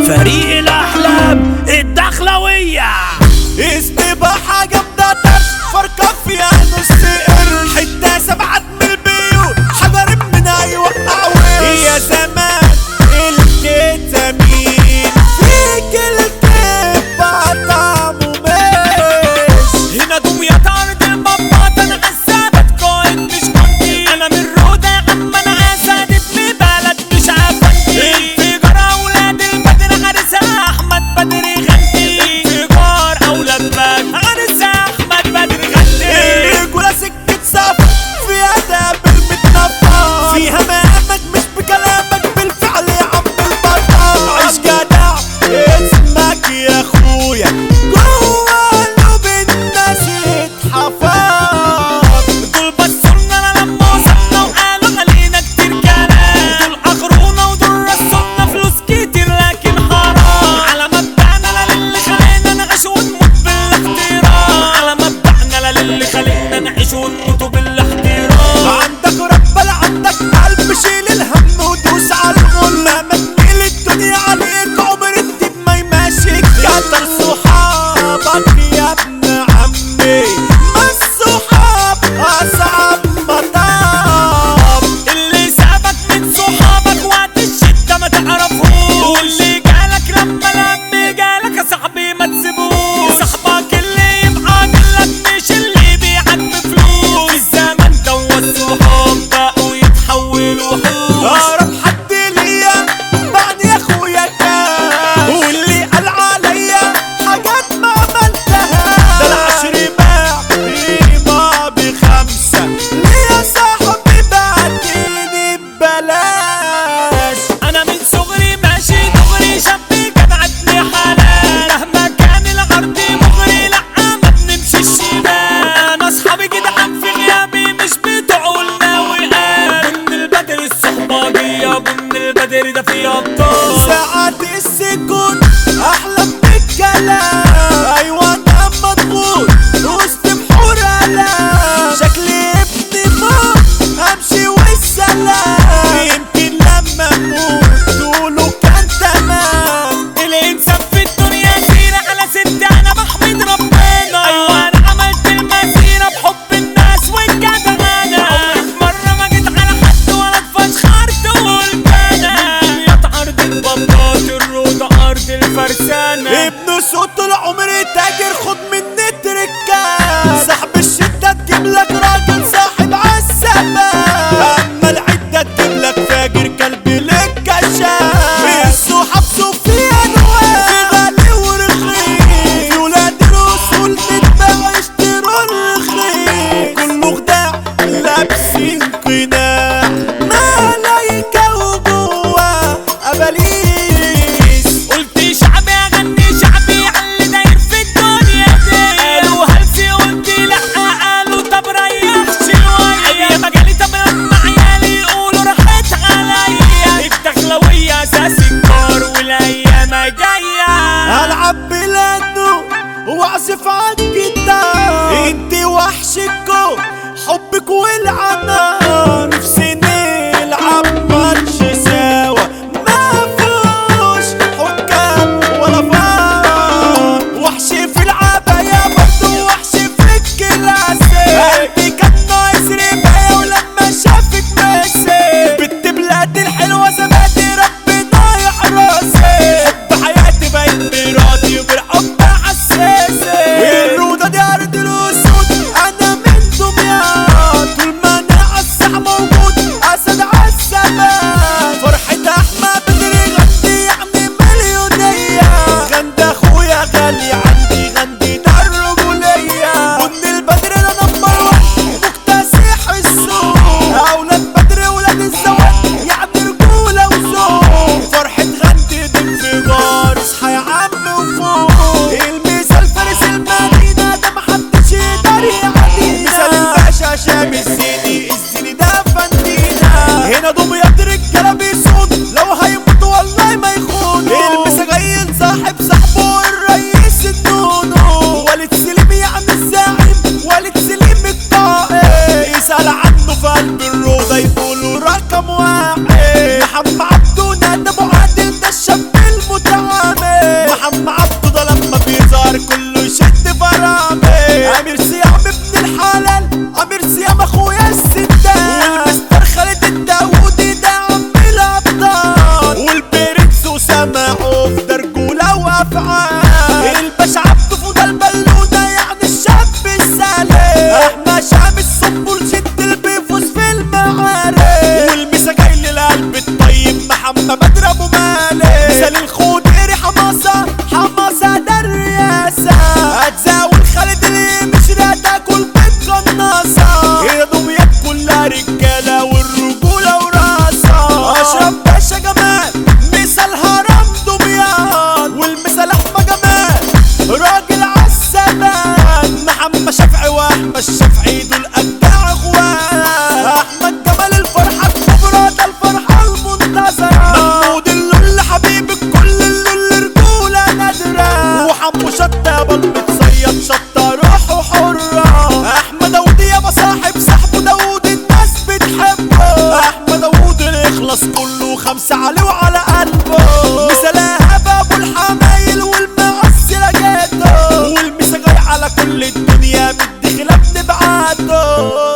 فريق الاحلام الدخلويه استباحة جامدة طرش فرقة فيها نص قرش حتة سبعة من البيوت حجر من هيوقع وش يا زمان الكتامين فيك الكبة طعمه مش هنا دمياط ارض البطاط انا عزابة قائد مش كنتي انا من رودة يا عم انا اسد ابن بلد مش عفنتي انفجار اولاد البدر عرسها احمد بدري غني انفجار اولاد بدر عرسها احمد بدري غني الرجولة سكة سفر فيها دابل متنفر فيها مقامك مش بكلامك بالفعل يا عم البطل عيش جدع اسمك يا اخويا جوه قلوب الناس اتحفظ دول بصولنا انا لما وصلنا وقالوا علينا كتير كلام دول اغرونا ودول رصونا فلوس كتير لكن حرام على مبدأنا لا للي خلينا نعيش ونموت بالاحترام على مبدأنا لا للي خلينا نعيش ونموت بالاحترام عندك رب لا عندك قلب شيل الهم ودوس على الغل ما تميل الدنيا عليك عمر الدب ما يماشيك كتر صحابك يا ابن عمي ما الصحاب اصعب مطاب اللي سابك من صحابك وقت الشدة ما تعرفوش واللي جالك لما الهم جالك يا صاحبي ما تسيبوش صاحبك اللي يبقى لك مش اللي بيعك بفلوس الزمن ده والصحاب بقوا يتحولوا وحوش اقرب حد ليا بعد يا اخويا كان واللي قال عليا حاجات ما عملتها ده العشر باع قيمة بخمسة ليا صاحبي بعتني ببلاش انا من صغري ماشي دغري شبي جدعتني حلال مهما كان العرض مغري لا ما بنمشي الشمال انا اصحابي جدعان في غيابي مش بتوعولنا وقال بن البدر الصحبه دي يا بن البدر ده في ابطال ساعات السكوت احلى بالكلام ايوه انا مضغوط وسط بحور الام شكلي ابني موت امشي والسلام يمكن لما اموت تقولوا كان تمام الانسان في الدنيا سيرة على ست انا بحمد ربنا ايوه انا عملت المسيرة بحب الناس والجدعنة عمري في مرة ما جيت على حد ولا اتفشخرت وقلت انا دنيا ارض البطاط الروضة ارض الفرسانة ابن صوت طول عمري تاجر خد مني تركات صاحب الشدة تجيب لك راجل صاحب عالسباب اما العدة تجيب لك فاجر كلب لك كشاف الصحاب سفيان في غالي ورخيص في ولاد الرسول تتباع يشتروا الرخيص كله خداع لابسين قناع ملايكة وجوا اباليس قلت شعب يا الدور